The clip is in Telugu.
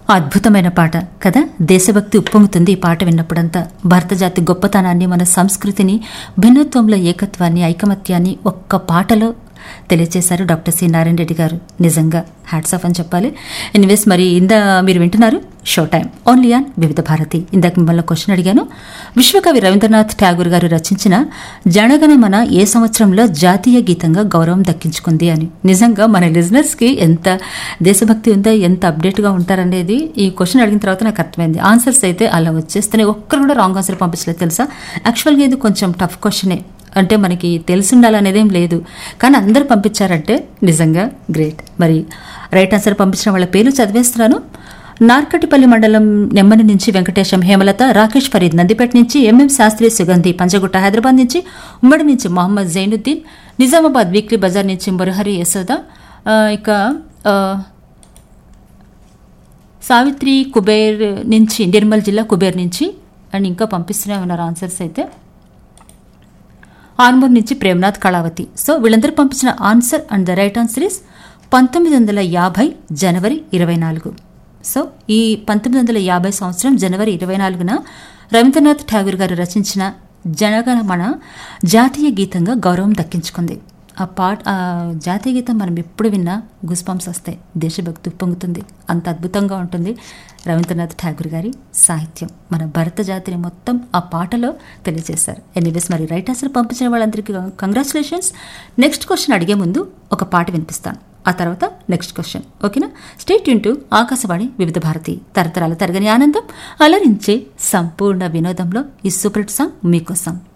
అద్భుతమైన పాట కదా దేశభక్తి ఉప్పొంగుతుంది ఈ పాట విన్నప్పుడంతా భారత జాతి గొప్పతనాన్ని మన సంస్కృతిని భిన్నత్వంలో ఏకత్వాన్ని ఐకమత్యాన్ని ఒక్క పాటలో తెలియజేశారు డాక్టర్ సి నారాయణ రెడ్డి గారు నిజంగా హ్యాట్స్ ఆఫ్ అని చెప్పాలి ఎనివేస్ మరి ఇందా మీరు వింటున్నారు షో టైం ఓన్లీ ఆన్ వివిధ భారతి ఇందాక మిమ్మల్ని క్వశ్చన్ అడిగాను విశ్వకవి రవీంద్రనాథ్ ఠాగూర్ గారు రచించిన జనగణమన ఏ సంవత్సరంలో జాతీయ గీతంగా గౌరవం దక్కించుకుంది అని నిజంగా మన లిజనర్స్కి ఎంత దేశభక్తి ఉందో ఎంత అప్డేట్గా ఉంటారనేది ఈ క్వశ్చన్ అడిగిన తర్వాత నాకు అర్థమైంది ఆన్సర్స్ అయితే అలా వచ్చేస్తున్నాయి ఒక్కరు కూడా రాంగ్ ఆన్సర్ పంపించలేదు తెలుసా యాక్చువల్గా ఇది కొంచెం టఫ్ క్వశ్చనే అంటే మనకి తెలిసి ఉండాలనేదేం లేదు కానీ అందరు పంపించారంటే నిజంగా గ్రేట్ మరి రైట్ ఆన్సర్ పంపించిన వాళ్ళ పేర్లు చదివేస్తున్నాను నార్కటిపల్లి మండలం నెమ్మని నుంచి వెంకటేశం హేమలత రాకేష్ ఫరీద్ నందిపేట నుంచి ఎంఎం శాస్త్రి సుగంధి పంజగుట్ట హైదరాబాద్ నుంచి ఉమ్మడి నుంచి మొహమ్మద్ జైనుద్దీన్ నిజామాబాద్ వీక్లీ బజార్ నుంచి మురహరి యశోద ఆ, ఇక ఆ, సావిత్రి కుబేర్ నుంచి నిర్మల్ జిల్లా కుబేర్ నుంచి అండ్ ఇంకా పంపిస్తూనే ఉన్నారు ఆన్సర్స్ అయితే ఆర్మూర్ నుంచి ప్రేమనాథ్ కళావతి సో వీళ్ళందరూ పంపించిన answer and the right answer is పంతొమ్మిది వందల యాభై జనవరి ఇరవై నాలుగు సో ఈ పంతొమ్మిది వందల యాభై సంవత్సరం జనవరి ఇరవై నాలుగున రవీంద్రనాథ్ ఠాగూర్ గారు రచించిన జనగణమన జాతీయ గీతంగా గౌరవం దక్కించుకుంది ఆ పాట ఆ జాతీయ గీతం మనం ఎప్పుడు విన్నా గుస్పంస్ వస్తాయి దేశభక్తి ఉప్పొంగుతుంది అంత అద్భుతంగా ఉంటుంది రవీంద్రనాథ్ ఠాగూర్ గారి సాహిత్యం మన భరత జాతిని మొత్తం ఆ పాటలో తెలియజేశారు ఎనీవేస్ మరి రైట్ ఆన్సర్ పంపించిన వాళ్ళందరికీ కంగ్రాచులేషన్స్ నెక్స్ట్ క్వశ్చన్ అడిగే ముందు ఒక పాట వినిపిస్తాను ఆ తర్వాత నెక్స్ట్ క్వశ్చన్ ఓకేనా స్టేట్ యూన్ టు ఆకాశవాణి వివిధ భారతి తరతరాల తరగని ఆనందం అలరించే సంపూర్ణ వినోదంలో ఈ సూపర్ హిట్ సాంగ్ మీకోసం